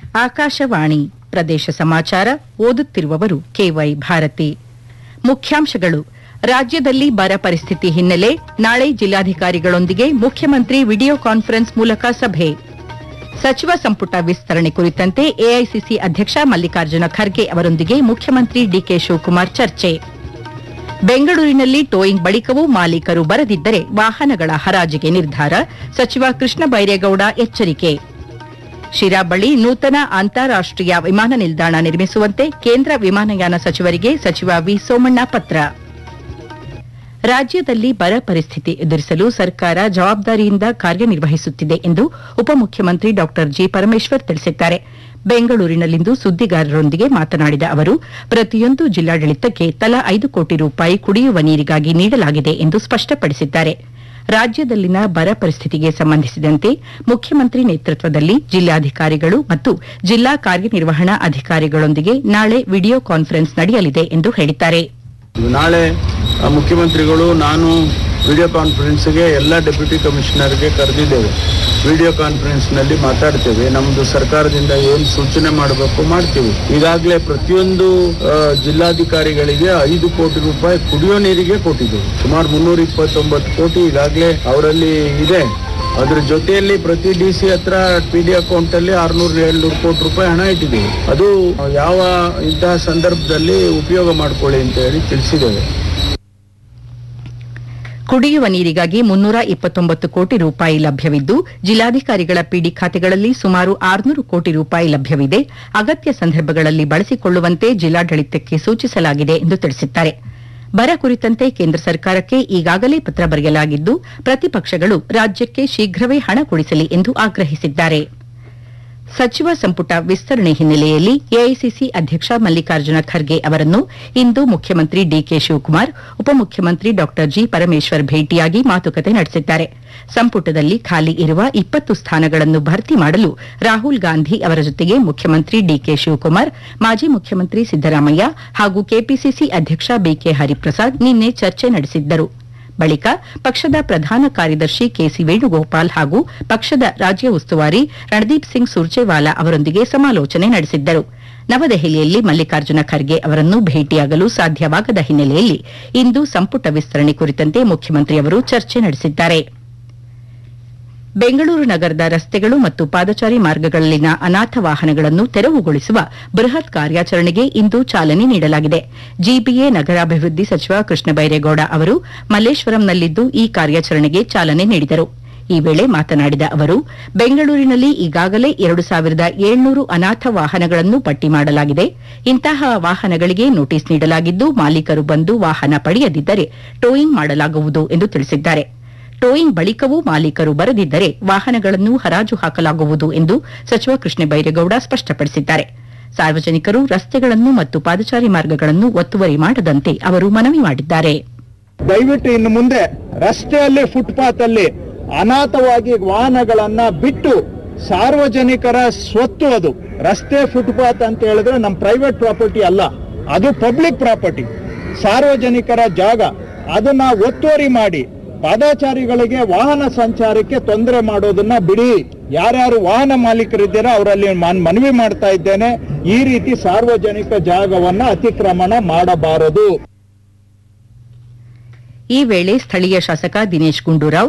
ಆಕಾಶವಾಣಿ ಪ್ರದೇಶ ಸಮಾಚಾರ ಓದುತ್ತಿರುವವರು ಕೆವೈ ಭಾರತಿ ಮುಖ್ಯಾಂಶಗಳು ರಾಜ್ಯದಲ್ಲಿ ಬರ ಪರಿಸ್ಥಿತಿ ಹಿನ್ನೆಲೆ ನಾಳೆ ಜಿಲ್ಲಾಧಿಕಾರಿಗಳೊಂದಿಗೆ ಮುಖ್ಯಮಂತ್ರಿ ವಿಡಿಯೋ ಕಾನ್ಫರೆನ್ಸ್ ಮೂಲಕ ಸಭೆ ಸಚಿವ ಸಂಪುಟ ವಿಸ್ತರಣೆ ಕುರಿತಂತೆ ಎಐಸಿಸಿ ಅಧ್ಯಕ್ಷ ಮಲ್ಲಿಕಾರ್ಜುನ ಖರ್ಗೆ ಅವರೊಂದಿಗೆ ಮುಖ್ಯಮಂತ್ರಿ ಡಿಕೆ ಶಿವಕುಮಾರ್ ಚರ್ಚೆ ಬೆಂಗಳೂರಿನಲ್ಲಿ ಟೋಯಿಂಗ್ ಬಳಿಕವೂ ಮಾಲೀಕರು ಬರದಿದ್ದರೆ ವಾಹನಗಳ ಹರಾಜಿಗೆ ನಿರ್ಧಾರ ಸಚಿವ ಕೃಷ್ಣ ಬೈರೇಗೌಡ ಎಚ್ಚರಿಕೆ ಶಿರಾ ಬಳಿ ನೂತನ ಅಂತಾರಾಷ್ಟೀಯ ವಿಮಾನ ನಿಲ್ದಾಣ ನಿರ್ಮಿಸುವಂತೆ ಕೇಂದ್ರ ವಿಮಾನಯಾನ ಸಚಿವರಿಗೆ ಸಚಿವ ವಿ ಸೋಮಣ್ಣ ಪತ್ರ ರಾಜ್ಯದಲ್ಲಿ ಬರ ಪರಿಸ್ಥಿತಿ ಎದುರಿಸಲು ಸರ್ಕಾರ ಜವಾಬ್ದಾರಿಯಿಂದ ಕಾರ್ಯನಿರ್ವಹಿಸುತ್ತಿದೆ ಎಂದು ಉಪಮುಖ್ಯಮಂತ್ರಿ ಡಾ ಜಿ ಪರಮೇಶ್ವರ್ ತಿಳಿಸಿದ್ದಾರೆ ಬೆಂಗಳೂರಿನಲ್ಲಿಂದು ಸುದ್ದಿಗಾರರೊಂದಿಗೆ ಮಾತನಾಡಿದ ಅವರು ಪ್ರತಿಯೊಂದು ಜಿಲ್ಲಾಡಳಿತಕ್ಕೆ ತಲಾ ಐದು ಕೋಟಿ ರೂಪಾಯಿ ಕುಡಿಯುವ ನೀರಿಗಾಗಿ ನೀಡಲಾಗಿದೆ ಎಂದು ಸ್ಪಷ್ಟಪಡಿಸಿದ್ದಾರೆ ರಾಜ್ಯದಲ್ಲಿನ ಬರ ಪರಿಸ್ಥಿತಿಗೆ ಸಂಬಂಧಿಸಿದಂತೆ ಮುಖ್ಯಮಂತ್ರಿ ನೇತೃತ್ವದಲ್ಲಿ ಜಿಲ್ಲಾಧಿಕಾರಿಗಳು ಮತ್ತು ಜಿಲ್ಲಾ ಕಾರ್ಯನಿರ್ವಹಣಾ ಅಧಿಕಾರಿಗಳೊಂದಿಗೆ ನಾಳೆ ವಿಡಿಯೋ ಕಾನ್ಫರೆನ್ಸ್ ನಡೆಯಲಿದೆ ಎಂದು ಹೇಳಿದ್ದಾರೆ ನಾಳೆ ಆ, ಮುಖ್ಯಮಂತ್ರಿಗಳು ನಾನು ವಿಡಿಯೋ ಕಾನ್ಫರೆನ್ಸ್ಗೆ ಎಲ್ಲ ಡೆಪ್ಯೂಟಿ ಕಮಿಷನರ್ಗೆ ಕರೆದಿದ್ದೇವೆ ವಿಡಿಯೋ ಕಾನ್ಫರೆನ್ಸ್ನಲ್ಲಿ ಮಾತಾಡ್ತೇವೆ ನಮ್ಮದು ಸರ್ಕಾರದಿಂದ ಏನು ಸೂಚನೆ ಮಾಡಬೇಕು ಮಾಡ್ತೀವಿ ಈಗಾಗಲೇ ಪ್ರತಿಯೊಂದು ಆ, ಜಿಲ್ಲಾಧಿಕಾರಿಗಳಿಗೆ ಐದು ಕೋಟಿ ರೂಪಾಯಿ ಕುಡಿಯೋ ನೀರಿಗೆ ಕೊಟ್ಟಿದ್ದೇವೆ ಸುಮಾರು ಮುನ್ನೂರ ಇಪ್ಪತ್ತೊಂಬತ್ತು ಕೋಟಿ ಈಗಾಗಲೇ ಅವರಲ್ಲಿ ಇದೆ ಅದ್ರ ಜೊತೆಯಲ್ಲಿ ಪ್ರತಿ ಡಿ ಸಿ ಹತ್ರ ಪಿ ಡಿ ಅಕೌಂಟ್ ಅಲ್ಲಿ ಆರ್ನೂರ ಏಳ್ನೂರು ಕೋಟಿ ರೂಪಾಯಿ ಹಣ ಇಟ್ಟಿದ್ದೇವೆ ಅದು ಯಾವ ಇಂತಹ ಸಂದರ್ಭದಲ್ಲಿ ಉಪಯೋಗ ಮಾಡ್ಕೊಳ್ಳಿ ಅಂತ ಹೇಳಿ ತಿಳಿಸಿದ್ದೇವೆ ಕುಡಿಯುವ ನೀರಿಗಾಗಿ ಮುನ್ನೂರ ಇಪ್ಪತ್ತೊಂಬತ್ತು ಕೋಟಿ ರೂಪಾಯಿ ಲಭ್ಯವಿದ್ದು ಜಿಲ್ಲಾಧಿಕಾರಿಗಳ ಪಿಡಿ ಖಾತೆಗಳಲ್ಲಿ ಸುಮಾರು ಆರುನೂರು ಕೋಟಿ ರೂಪಾಯಿ ಲಭ್ಯವಿದೆ ಅಗತ್ಯ ಸಂದರ್ಭಗಳಲ್ಲಿ ಬಳಸಿಕೊಳ್ಳುವಂತೆ ಜಿಲ್ಲಾಡಳಿತಕ್ಕೆ ಸೂಚಿಸಲಾಗಿದೆ ಎಂದು ತಿಳಿಸಿದ್ದಾರೆ ಬರ ಕುರಿತಂತೆ ಕೇಂದ್ರ ಸರ್ಕಾರಕ್ಕೆ ಈಗಾಗಲೇ ಪತ್ರ ಬರೆಯಲಾಗಿದ್ದು ಪ್ರತಿಪಕ್ಷಗಳು ರಾಜ್ಯಕ್ಕೆ ಶೀಘ್ರವೇ ಹಣ ಕೊಡಿಸಲಿ ಎಂದು ಆಗ್ರಹಿಸಿದ್ದಾರೆ ಸಚಿವ ಸಂಪುಟ ವಿಸ್ತರಣೆ ಹಿನ್ನೆಲೆಯಲ್ಲಿ ಎಐಸಿಸಿ ಅಧ್ಯಕ್ಷ ಮಲ್ಲಿಕಾರ್ಜುನ ಖರ್ಗೆ ಅವರನ್ನು ಇಂದು ಮುಖ್ಯಮಂತ್ರಿ ಡಿಕೆ ಶಿವಕುಮಾರ್ ಉಪಮುಖ್ಯಮಂತ್ರಿ ಡಾ ಜಿ ಪರಮೇಶ್ವರ್ ಭೇಟಿಯಾಗಿ ಮಾತುಕತೆ ನಡೆಸಿದ್ದಾರೆ ಸಂಪುಟದಲ್ಲಿ ಖಾಲಿ ಇರುವ ಇಪ್ಪತ್ತು ಸ್ಥಾನಗಳನ್ನು ಭರ್ತಿ ಮಾಡಲು ರಾಹುಲ್ ಗಾಂಧಿ ಅವರ ಜೊತೆಗೆ ಮುಖ್ಯಮಂತ್ರಿ ಡಿಕೆ ಶಿವಕುಮಾರ್ ಮಾಜಿ ಮುಖ್ಯಮಂತ್ರಿ ಸಿದ್ದರಾಮಯ್ಯ ಹಾಗೂ ಕೆಪಿಸಿಸಿ ಅಧ್ಯಕ್ಷ ಬಿಕೆ ಹರಿಪ್ರಸಾದ್ ನಿನ್ನೆ ಚರ್ಚೆ ನಡೆಸಿದ್ದರು ಬಳಿಕ ಪಕ್ಷದ ಪ್ರಧಾನ ಕಾರ್ಯದರ್ಶಿ ಕೆಸಿ ವೇಣುಗೋಪಾಲ್ ಹಾಗೂ ಪಕ್ಷದ ರಾಜ್ಯ ಉಸ್ತುವಾರಿ ರಣದೀಪ್ ಸಿಂಗ್ ಸುರ್ಜೇವಾಲಾ ಅವರೊಂದಿಗೆ ಸಮಾಲೋಚನೆ ನಡೆಸಿದ್ದರು ನವದೆಹಲಿಯಲ್ಲಿ ಮಲ್ಲಿಕಾರ್ಜುನ ಖರ್ಗೆ ಅವರನ್ನು ಭೇಟಿಯಾಗಲು ಸಾಧ್ಯವಾಗದ ಹಿನ್ನೆಲೆಯಲ್ಲಿ ಇಂದು ಸಂಪುಟ ವಿಸ್ತರಣೆ ಕುರಿತಂತೆ ಮುಖ್ಯಮಂತ್ರಿಯವರು ಚರ್ಚೆ ನಡೆಸಿದ್ದಾರೆ ಬೆಂಗಳೂರು ನಗರದ ರಸ್ತೆಗಳು ಮತ್ತು ಪಾದಚಾರಿ ಮಾರ್ಗಗಳಲ್ಲಿನ ಅನಾಥ ವಾಹನಗಳನ್ನು ತೆರವುಗೊಳಿಸುವ ಬೃಹತ್ ಕಾರ್ಯಾಚರಣೆಗೆ ಇಂದು ಚಾಲನೆ ನೀಡಲಾಗಿದೆ ಜಿಬಿಎ ನಗರಾಭಿವೃದ್ಧಿ ಸಚಿವ ಕೃಷ್ಣ ಬೈರೇಗೌಡ ಅವರು ಮಲ್ಲೇಶ್ವರಂನಲ್ಲಿದ್ದು ಈ ಕಾರ್ಯಾಚರಣೆಗೆ ಚಾಲನೆ ನೀಡಿದರು ಈ ವೇಳೆ ಮಾತನಾಡಿದ ಅವರು ಬೆಂಗಳೂರಿನಲ್ಲಿ ಈಗಾಗಲೇ ಎರಡು ಸಾವಿರದ ಏಳ್ನೂರು ಅನಾಥ ವಾಹನಗಳನ್ನು ಪಟ್ಟಿ ಮಾಡಲಾಗಿದೆ ಇಂತಹ ವಾಹನಗಳಿಗೆ ನೋಟಿಸ್ ನೀಡಲಾಗಿದ್ದು ಮಾಲೀಕರು ಬಂದು ವಾಹನ ಪಡೆಯದಿದ್ದರೆ ಟೋಯಿಂಗ್ ಮಾಡಲಾಗುವುದು ಎಂದು ತಿಳಿಸಿದ್ದಾರೆ ಟೋಯಿಂಗ್ ಬಳಿಕವೂ ಮಾಲೀಕರು ಬರದಿದ್ದರೆ ವಾಹನಗಳನ್ನು ಹರಾಜು ಹಾಕಲಾಗುವುದು ಎಂದು ಸಚಿವ ಕೃಷ್ಣ ಬೈರೇಗೌಡ ಸ್ಪಷ್ಟಪಡಿಸಿದ್ದಾರೆ ಸಾರ್ವಜನಿಕರು ರಸ್ತೆಗಳನ್ನು ಮತ್ತು ಪಾದಚಾರಿ ಮಾರ್ಗಗಳನ್ನು ಒತ್ತುವರಿ ಮಾಡದಂತೆ ಅವರು ಮನವಿ ಮಾಡಿದ್ದಾರೆ ದಯವಿಟ್ಟು ಇನ್ನು ಮುಂದೆ ರಸ್ತೆಯಲ್ಲಿ ಫುಟ್ಪಾತ್ ಅಲ್ಲಿ ಅನಾಥವಾಗಿ ವಾಹನಗಳನ್ನ ಬಿಟ್ಟು ಸಾರ್ವಜನಿಕರ ಸ್ವತ್ತು ಅದು ರಸ್ತೆ ಫುಟ್ಪಾತ್ ಅಂತ ಹೇಳಿದ್ರೆ ನಮ್ಮ ಪ್ರೈವೇಟ್ ಪ್ರಾಪರ್ಟಿ ಅಲ್ಲ ಅದು ಪಬ್ಲಿಕ್ ಪ್ರಾಪರ್ಟಿ ಸಾರ್ವಜನಿಕರ ಜಾಗ ಅದನ್ನ ಒತ್ತುವರಿ ಮಾಡಿ ಪಾದಾಚಾರಿಗಳಿಗೆ ವಾಹನ ಸಂಚಾರಕ್ಕೆ ತೊಂದರೆ ಮಾಡೋದನ್ನ ಬಿಡಿ ಯಾರ್ಯಾರು ವಾಹನ ಮಾಲೀಕರಿದ್ದೀರಾ ಅವರಲ್ಲಿ ನಾನು ಮನವಿ ಮಾಡ್ತಾ ಇದ್ದೇನೆ ಈ ರೀತಿ ಸಾರ್ವಜನಿಕ ಜಾಗವನ್ನ ಅತಿಕ್ರಮಣ ಮಾಡಬಾರದು ಈ ವೇಳೆ ಸ್ಥಳೀಯ ಶಾಸಕ ದಿನೇಶ್ ಗುಂಡೂರಾವ್